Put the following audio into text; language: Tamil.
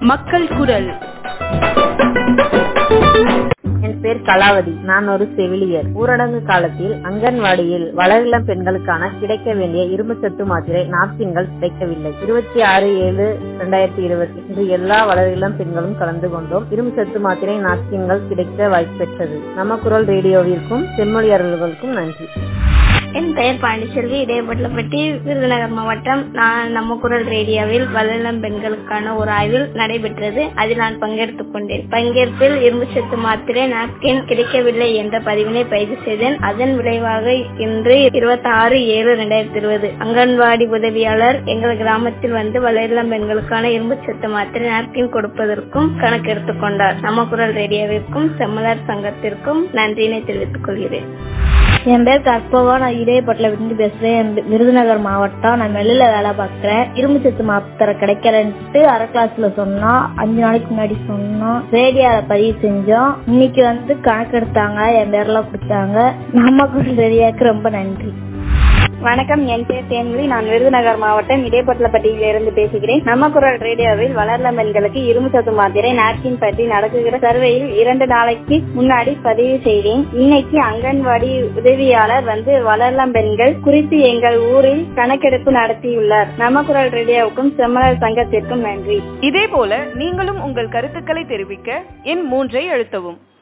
மக்கள் குரல் என் பேர் கலாவதி நான் ஒரு செவிலியர் ஊரடங்கு காலத்தில் அங்கன்வாடியில் வளரிளம் பெண்களுக்கான கிடைக்க வேண்டிய இரும்புச்சத்து மாத்திரை நாப்கின்கள் கிடைக்கவில்லை இருபத்தி ஆறு ஏழு இரண்டாயிரத்தி இருபத்தி இன்று எல்லா வளரிளம் பெண்களும் கலந்து கொண்டோம் இரும்புச்சத்து மாத்திரை நாப்கின்கள் கிடைக்க வாய்ப்பு பெற்றது நம்ம குரல் ரேடியோவிற்கும் செம்மொழியாளர்களுக்கும் நன்றி என் பெயர் பாண்டிச்செல்வி இடையப்பட்டப்பட்டி விருதுநகர் மாவட்டம் நான் நம்ம குரல் ரேடியோவில் வளரிளம் பெண்களுக்கான ஒரு ஆய்வில் நடைபெற்றது அதில் நான் பங்கெடுத்துக் கொண்டேன் பங்கேற்பில் இரும்புச்சத்து மாத்திரை நாப்கின் கிடைக்கவில்லை என்ற பதிவினை பதிவு செய்தேன் அதன் விளைவாக இன்று இருபத்தி ஆறு ஏழு இரண்டாயிரத்தி இருபது அங்கன்வாடி உதவியாளர் எங்கள் கிராமத்தில் வந்து வளரிளம் பெண்களுக்கான இரும்புச்சத்து மாத்திரை நாப்கின் கொடுப்பதற்கும் கணக்கெடுத்துக் கொண்டார் நம்ம குரல் ரேடியோவிற்கும் செம்மலர் சங்கத்திற்கும் நன்றியினை தெரிவித்துக் கொள்கிறேன் என் பேர் கற்பகா நான் இடையப்பட்டில இருந்து பேசுறேன் விருதுநகர் மாவட்டம் நான் மெல்லில வேலை பார்க்கிறேன் இரும்பு சத்து மாத்திரை கிடைக்கலன்ட்டு அரை கிளாஸ்ல சொன்னோம் அஞ்சு நாளைக்கு முன்னாடி சொன்னோம் ரேடியோல பதிவு செஞ்சோம் இன்னைக்கு வந்து கணக்கெடுத்தாங்க என் பேர்லாம் கொடுத்தாங்க நம்ம ரேடியோக்கு ரொம்ப நன்றி வணக்கம் என் பேர் தேன்மொழி நான் விருதுநகர் மாவட்டம் இடைப்பட்டலப்பட்டியில இருந்து பேசுகிறேன் நம்ம குரல் ரேடியோவில் வளர்ந்த பெண்களுக்கு இரும்பு சத்து மாத்திரை நாப்கின் பற்றி நடக்குகிற சர்வேயில் இரண்டு நாளைக்கு முன்னாடி பதிவு செய்தேன் இன்னைக்கு அங்கன்வாடி உதவியாளர் வந்து வளர்லம் பெண்கள் குறித்து எங்கள் ஊரில் கணக்கெடுப்பு நடத்தியுள்ளார் நம்ம குரல் ரேடியோவுக்கும் செம்மலர் சங்கத்திற்கும் நன்றி இதே போல நீங்களும் உங்கள் கருத்துக்களை தெரிவிக்க எண் மூன்றை அழுத்தவும்